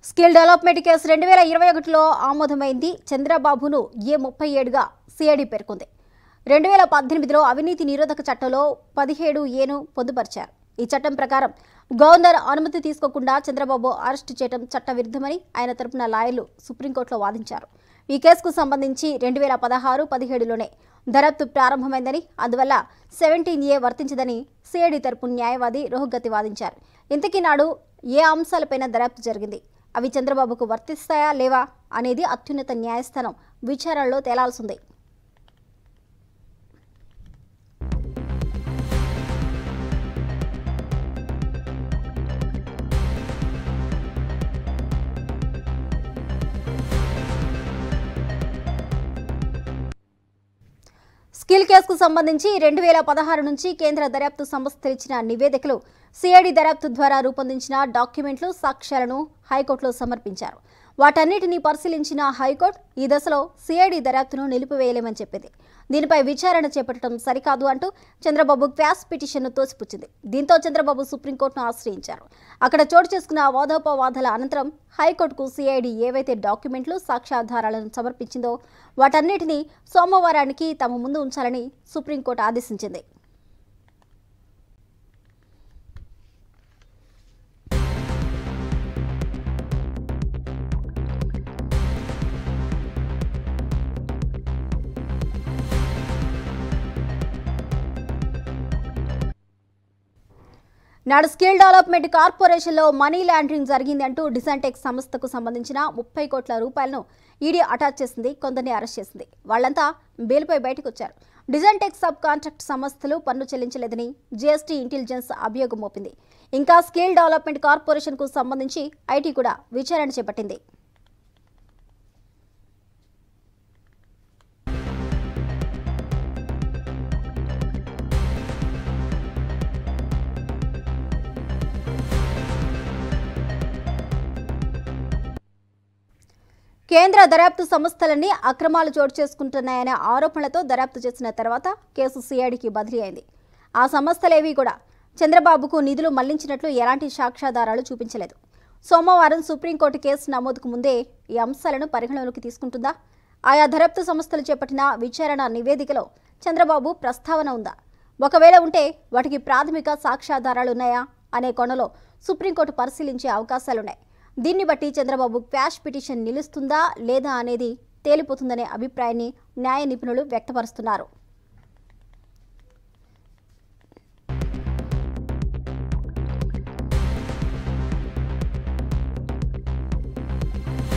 skill development case రెండు వేల ఇరవై ఒకటిలో ఆమోదమైంది చంద్రబాబును ఏ ముప్పై ఏడుగా సిఐడి పేర్కొంది రెండు వేల పద్దెనిమిదిలో అవినీతి నిరోధక చట్టంలో పదిహేడు ఏను పొందుపరిచారు ఈ చట్టం ప్రకారం గవర్నర్ అనుమతి తీసుకోకుండా చంద్రబాబు అరెస్టు చేయడం చట్టవిరుద్ధమని ఆయన తరపున లాయర్లు సుప్రీంకోర్టులో వాదించారు ఈ కేసుకు సంబంధించి రెండు వేల పదహారు పదిహేడులోనే దర్యాప్తు ప్రారంభమైందని అందువల్ల సెవెంటీన్ ఏ వర్తించదని సిఐడి తరపు న్యాయవాది రోహగతి వాదించారు ఇంతకీ నాడు ఏ అంశాలపైన దర్యాప్తు జరిగింది అవి చంద్రబాబుకు వర్తిస్తాయా లేవా అనేది అత్యున్నత న్యాయస్థానం విచారణలో తేలాల్సిందే స్కిల్ కేసుకు సంబంధించి రెండు వేల పదహారు నుంచి కేంద్ర దర్యాప్తు సంస్థలు ఇచ్చిన నివేదికలు సిఐడి దర్యాప్తు ద్వారా రూపొందించిన డాక్యుమెంట్లు సాక్ష్యాలను హైకోర్టులో సమర్పించారు వాటన్నిటినీ పరిశీలించిన హైకోర్టు ఈ దశలో సిఐడి దర్యాప్తును నిలిపివేయలేమని చెప్పింది దీనిపై విచారణ చేపట్టడం సరికాదు అంటూ చంద్రబాబు క్వాస్ పిటిషన్ను తోసిపుచ్చింది దీంతో చంద్రబాబు సుప్రీంకోర్టును ఆశ్రయించారు అక్కడ చోటు చేసుకున్న వాదోపవాదాల అనంతరం హైకోర్టుకు సిఐడి ఏవైతే డాక్యుమెంట్లు సాక్ష్యాధారాలను సమర్పించిందో వాటన్నిటినీ సోమవారానికి తమ ముందు ఉంచాలని సుప్రీంకోర్టు ఆదేశించింది నాడు స్కిల్ డెవలప్మెంట్ కార్పొరేషన్లో మనీ లాండరింగ్ జరిగింది అంటూ డిసెంటెక్ సంస్థకు సంబంధించిన ముప్పై కోట్ల రూపాయలను ఈడీ అటాచ్ చేసింది కొందరిని అరెస్ట్ చేసింది వాళ్ళంతా బెయిల్పై బయటకు వచ్చారు డిజైన్టెక్ సబ్ కాంట్రాక్ట్ సంస్థలు పన్ను చెల్లించలేదని జీఎస్టీ ఇంటెలిజెన్స్ అభియోగం మోపింది ఇంకా స్కిల్ డెవలప్మెంట్ కార్పొరేషన్కు సంబంధించి ఐటీ కూడా విచారణ చేపట్టింది కేంద్ర దర్యాప్తు సంస్థలన్నీ అక్రమాలు చోటు చేసుకుంటున్నాయనే ఆరోపణలతో దర్యాప్తు చేసిన తర్వాత కేసు సిఐడికి బదిలీ అయింది ఆ సంస్థలేవీ కూడా చంద్రబాబుకు నిధులు మళ్లించినట్లు ఎలాంటి సాక్ష్యాధారాలు చూపించలేదు సోమవారం సుప్రీంకోర్టు కేసు నమోదుకు ముందే ఈ అంశాలను పరిగణలోకి తీసుకుంటుందా ఆయా దర్యాప్తు సంస్థలు చేపట్టిన విచారణ నివేదికలో చంద్రబాబు ప్రస్తావన ఉందా ఒకవేళ ఉంటే వాటికి ప్రాథమిక సాక్ష్యాధారాలు ఉన్నాయా అనే కోణంలో సుప్రీంకోర్టు పరిశీలించే అవకాశాలున్నాయి దీన్ని బట్టి చంద్రబాబు క్వాష్ పిటిషన్ నిలుస్తుందా లేదా అనేది తేలిపోతుందనే అభిప్రాయాన్ని న్యాయ నిపుణులు వ్యక్తపరుస్తున్నారు